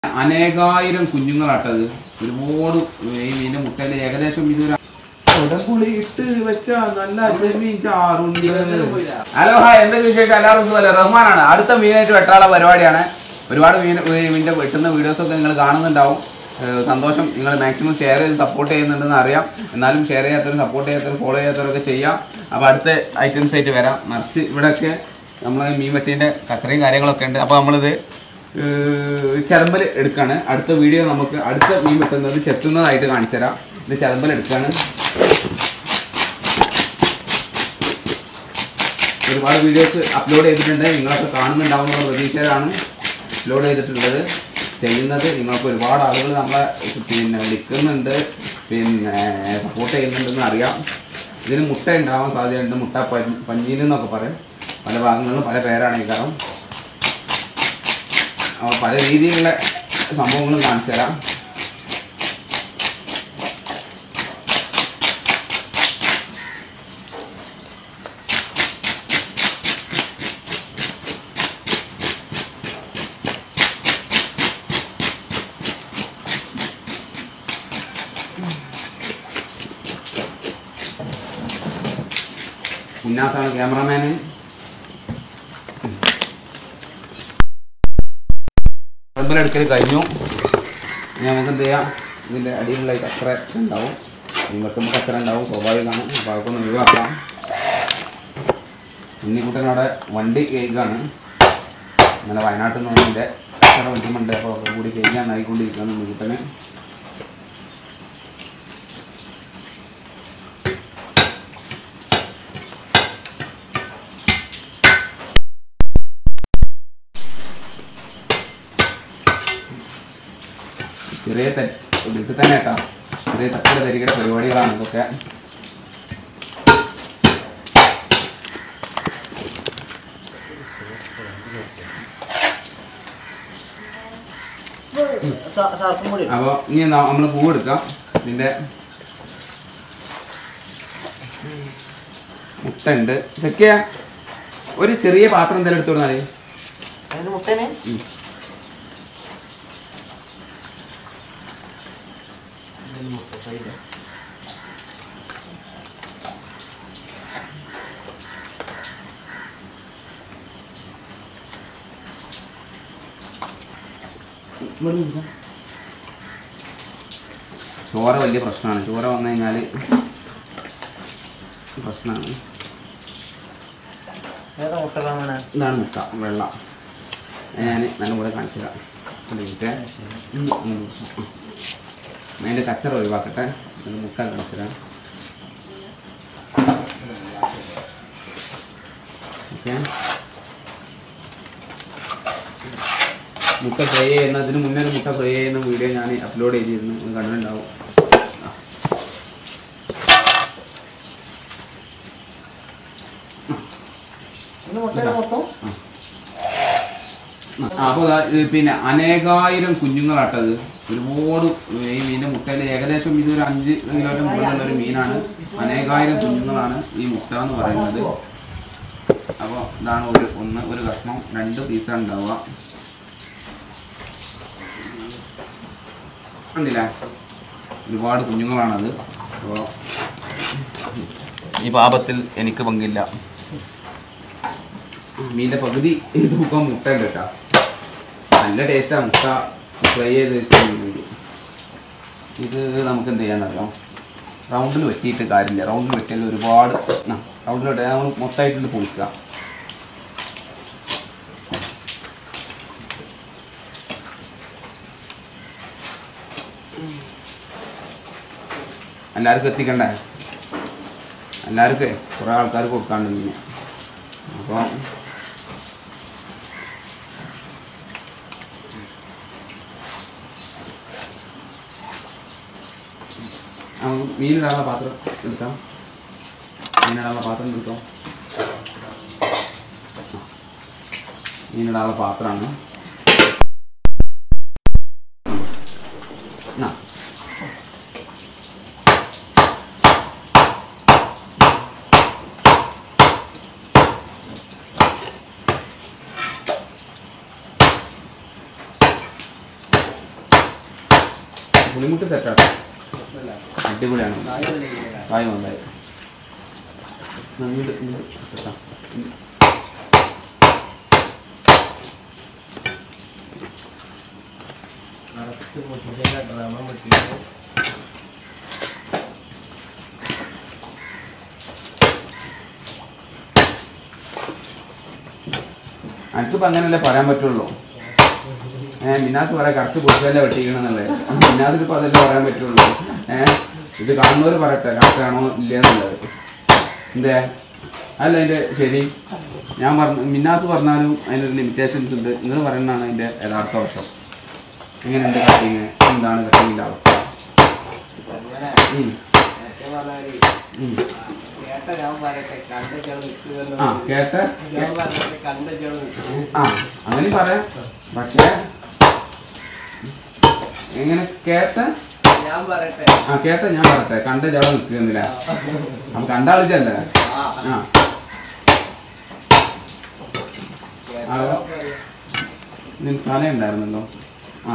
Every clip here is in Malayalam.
അനേകായിരം കുഞ്ഞുങ്ങളാട്ടത് ഒരുപാട് ഈ മീനിന്റെ മുട്ടയിൽ ഏകദേശം ഇതൊരു ഉടമ്പുളി ഇട്ട് വെച്ച നല്ല ചെമ്മീൻ ചാറുണ്ട് ഹലോ ഹായ് എന്തൊക്കെ വിശേഷം എല്ലാവർക്കും സുഖമല്ലേ റഹ്മാനാണ് അടുത്ത മീനായിട്ട് വെട്ടാനുള്ള പരിപാടിയാണ് ഒരുപാട് മീൻ മീനിന്റെ വെട്ടുന്ന വീഡിയോസ് ഒക്കെ നിങ്ങൾ കാണുന്നുണ്ടാവും ഏഹ് സന്തോഷം നിങ്ങൾ മാക്സിമം ഷെയർ ചെയ്ത് സപ്പോർട്ട് ചെയ്യുന്നുണ്ടെന്ന് അറിയാം എന്നാലും ഷെയർ ചെയ്യാത്തവരും സപ്പോർട്ട് ചെയ്യാത്തവരും ഫോളോ ചെയ്യാത്തവരൊക്കെ ചെയ്യാം അപ്പോൾ അടുത്ത ഐറ്റംസ് ആയിട്ട് വരാം മറിച്ച് ഇവിടെയൊക്കെ നമ്മൾ മീൻ വെട്ടീൻ്റെ കച്ചറയും കാര്യങ്ങളൊക്കെ ഉണ്ട് അപ്പോൾ നമ്മളിത് ചെറമ്പൽ എടുക്കാണ് അടുത്ത വീഡിയോ നമുക്ക് അടുത്ത മീൻ വെട്ടുന്നത് ചെത്തുന്നതായിട്ട് കാണിച്ചു തരാം ഇത് ചെറമ്പൽ എടുക്കാണ് ഒരുപാട് വീഡിയോസ് അപ്ലോഡ് ചെയ്തിട്ടുണ്ട് നിങ്ങളൊക്കെ കാണുന്നുണ്ടാവും എന്നുള്ള പ്രതീക്ഷയിലാണ് അപ്ലോഡ് ചെയ്തിട്ടുള്ളത് ചെയ്യുന്നത് നിങ്ങൾക്ക് ഒരുപാട് ആളുകൾ നമ്മളെ പിന്നെ വിളിക്കുന്നുണ്ട് പിന്നെ സപ്പോർട്ട് ചെയ്യുന്നുണ്ടെന്ന് അറിയാം ഇതിന് മുട്ട ഉണ്ടാവാൻ സാധ്യതയുണ്ട് മുട്ട പ- പഞ്ഞീന് എന്നൊക്കെ പറയും പല ഭാഗങ്ങളിലും പല പേരാണ് ഈ കാരണം അപ്പോൾ പല രീതിയിലുള്ള സംഭവങ്ങളും കാണിച്ചു തരാം ഇന്നാത്താണ് ക്യാമറമാന് എടുക്കൽ കഴിഞ്ഞു ഇനി നമുക്ക് എന്ത് ചെയ്യാം ഇതിൻ്റെ അടിയിലുള്ള ഈ കച്ചറ ഉണ്ടാവും ഈ വെട്ടുമ്പോൾ കച്ചറ ഉണ്ടാവും സ്വാഭാവികമാണ് അപ്പോൾ അതൊക്കെ ഒന്ന് ഒഴിവാക്കാം ഉണ്ണിക്കുട്ടനവിടെ വണ്ടി കേൾക്കാണ് ഇന്നലെ വയനാട്ടിൽ നിന്ന് ഇതിൻ്റെ കച്ചറ വണ്ടിയുമുണ്ട് അപ്പോൾ ഒക്കെ കൂടി കേൾക്കാൻ ആയിക്കൊണ്ടിരിക്കുകയാണ് ഉണ്ണിക്കുട്ടന് ചെറിയ തെറ്റ് വീട്ടിൽ തന്നെ കേട്ടോ ചെറിയ തട്ടില തരികയുടെ പരിപാടികളാണ് ഇതൊക്കെ സർപ്പും കൂടി ഇടും. അപ്പോൾ ഇനി നമ്മൾ പൂ എടുക്കാം ഇതിൻ്റെ മുട്ട ഉണ്ട് ഇതൊക്കെ ഒരു ചെറിയ പാത്രം എന്തെങ്കിലും എടുത്തു കൊടുത്താൽ അതിന് മുട്ടേനെ ചോര വലിയ പ്രശ്നമാണ് ചോര വന്നു കഴിഞ്ഞാൽ പ്രശ്നമാണ് ഏതാ മുട്ട കാണാനാ ഇതാണ് മുട്ട വെള്ള ഞാൻ നല്ല കൂടെ കാണിച്ചു തരാം ഒരു മിനിറ്റ് ഉം, ഉം. അതിൻ്റെ കച്ചറ ഒഴിവാക്കട്ടെ ഇത് മുട്ട കാണിച്ചു തരാം ഓക്കെ മുട്ട ഫ്രൈ ചെയ്യുന്നതിന് മുന്നേ ഒരു മുട്ട ഫ്രൈ ചെയ്യുന്ന വീഡിയോ ഞാൻ അപ്ലോഡ് ചെയ്തിരുന്നു നിങ്ങൾ കണ്ടിട്ടുണ്ടാവും ഇന്ന് മുട്ടയുടെ മൊത്തം അപ്പോൾ പിന്നെ അനേകായിരം കുഞ്ഞുങ്ങളാട്ടത് ഒരുപാട് ഈ മീനിന്റെ മുട്ടയിൽ ഏകദേശം ഇതൊരു അഞ്ച് കിലോയുടെ മുകളിലുള്ള ഒരു മീനാണ് അനേകായിരം കുഞ്ഞുങ്ങളാണ് ഈ മുട്ട എന്ന് പറയുന്നത് അപ്പോൾ ഇതാണ് ഒരു ഒന്ന് ഒരു കഷ്ണം രണ്ട് പീസാണ് ഉണ്ടാവുക കണ്ടില്ലേ ഒരുപാട് കുഞ്ഞുങ്ങളാണത് അപ്പോൾ ഈ പാപത്തിൽ എനിക്ക് പങ്കില്ല മീനിന്റെ പകുതി തൂക്കം മുട്ട ഉണ്ട് കേട്ടോ നല്ല ടേസ്റ്റാണ് മുട്ട ഫ്രൈ ചെയ്ത് വെച്ചിട്ടുണ്ടെങ്കിൽ ഇത് നമുക്ക് എന്ത് ചെയ്യാന്നറിയാം റൗണ്ടിൽ വെട്ടിയിട്ട് കാര്യമില്ല റൗണ്ടിൽ വെട്ടിയാൽ ഒരുപാട് റൗണ്ടിൽ വെട്ടിയാൽ നമ്മൾ മൊത്തമായിട്ടുണ്ട് പൊളിക്കുക എല്ലാവർക്കും എത്തിക്കണ്ടേ എല്ലാവർക്കും കുറേ ആൾക്കാർ കൊടുക്കാണ്ട് മീൻ അപ്പോൾ നമുക്ക് മീനിടാനുള്ള പാത്രം എടുക്കാം മീനിടാനുള്ള പാത്രം എടുക്കാം മീനിടാനുള്ള പാത്രമാണ് ആ പുളിമുട്ട് സെറ്റാണ് അടിപൊളിയാണ് കായ് നന്നായി ഇങ്ങോട്ട് ഇങ്ങോട്ട് സെറ്റാ. എനിക്കിപ്പോ അങ്ങനല്ലേ പറയാൻ പറ്റുള്ളൂ ഏഹ് മിന്നാത്ത് പറയാം കറക്റ്റ് പൊട്ടിയല്ലേ വെട്ടിക്കണമെന്നല്ലേ മിന്നാത്തിൽ ഇപ്പൊ അതല്ലേ പറയാൻ പറ്റുള്ളൂ ഏഹ് ഇത് കാണുന്നവർ പറയട്ടെ കറക്റ്റ് ആണോ ഇല്ലയെന്നുള്ളത് എന്തേ അല്ല അതിന്റെ ശരി ഞാൻ പറഞ്ഞു മിന്നാത്ത് പറഞ്ഞാലും അതിനൊരു ലിമിറ്റേഷൻസ് ഉണ്ട് നിങ്ങൾ പറയുന്നതാണ് അതിന്റെ യഥാർത്ഥ വശം എങ്ങനെയുണ്ട് കട്ടിങ് എന്താണ് കട്ടിങ്ങിന്റെ അവസ്ഥ ഉം. ഉം. ആ കേട്ട ആ അങ്ങനെ പറയാം പക്ഷേ എങ്ങനെ കേട്ട ഞാൻ പറയട്ടെ ആ കേട്ട ഞാൻ പറയട്ടെ കണ്ട ജട നിൽക്കുന്നില്ല അപ്പൊ കണ്ട ആളിച്ചല്ലേ ആ ആ. നിൻ തല ഉണ്ടായിരുന്നല്ലോ ആ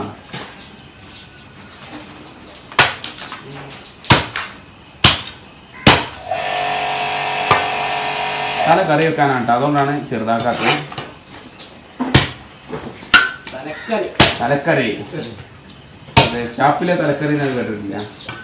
തല കറി വെക്കാനാണ് ട്ടോ. അതുകൊണ്ടാണ് ചെറുതാക്കാത്തത് തലക്കറി തലക്കറി അതെ ഷാപ്പിലെ തലക്കറി ഞാൻ കേട്ടിട്ടില്ല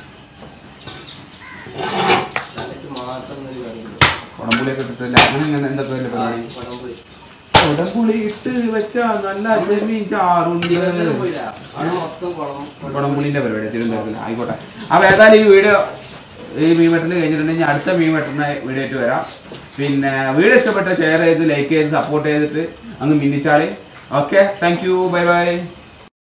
തലക്ക് മാത്രം ഒരു കറിയുള്ളൂ. കുടംപുളിയൊക്കെ ഇട്ടിട്ടില്ല അങ്ങനെ ഇങ്ങനെ എന്തൊക്കെ വലിയ പരിപാടി കുടംപുളി. കുടംപുളി ഇട്ട് വെച്ച നല്ല ചെമ്മീൻ ചാറുണ്ട് തിരുവനന്തപുരം പോയില്ല. അവിടെ മൊത്തം കുളം കുടംപുളിന്റെ പരിപാടി തിരുവനന്തപുരത്തിൽ ആയിക്കോട്ടെ അപ്പൊ ഏതായാലും ഈ വീഡിയോ ഈ മീൻ വെട്ടൽ കഴിഞ്ഞിട്ടുണ്ടെങ്കിൽ അടുത്ത മീൻ വെട്ടുന്ന വീഡിയോ ആയിട്ട് വരാം പിന്നെ വീഡിയോ ഇഷ്ടപ്പെട്ട ഷെയർ ചെയ്ത് ലൈക്ക് ചെയ്ത് സപ്പോർട്ട് ചെയ്തിട്ട് അങ്ങ് മിന്നിച്ചാളി okay thank you bye by